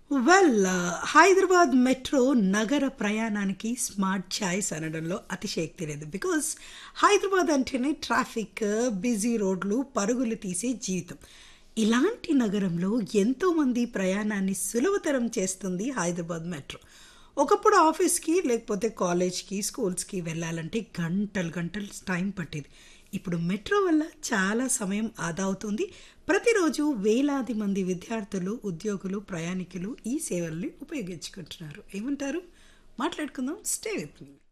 well Hyderabad metro నగర ప్రయాణానికి smart choice అనడంలో అతిశయక్తి లేదు బికాస్ హైదరాబాద్ అంటేనే ట్రాఫిక్ బిజీ రోడ్లు పరుగులు తీసే జీవితం ఇలాంటి నగరంలో ఎంతోమంది ప్రయాణాన్ని సులభతరం చేస్తుంది హైదరాబాద్ మెట్రో ఒకప్పుడు ఆఫీస్కి లేకపోతే కాలేజ్కి స్కూల్స్కి వెళ్ళాలంటే గంటలు గంటలు టైం పట్టేది ఇప్పుడు మెట్రో వల్ల చాలా సమయం ఆదా అవుతుంది ప్రతిరోజు వేలాది మంది విద్యార్థులు ఉద్యోగులు ప్రయాణికులు ఈ సేవల్ని ఉపయోగించుకుంటున్నారు ఏమంటారు మాట్లాడుకుందాం స్టే విత్ మీ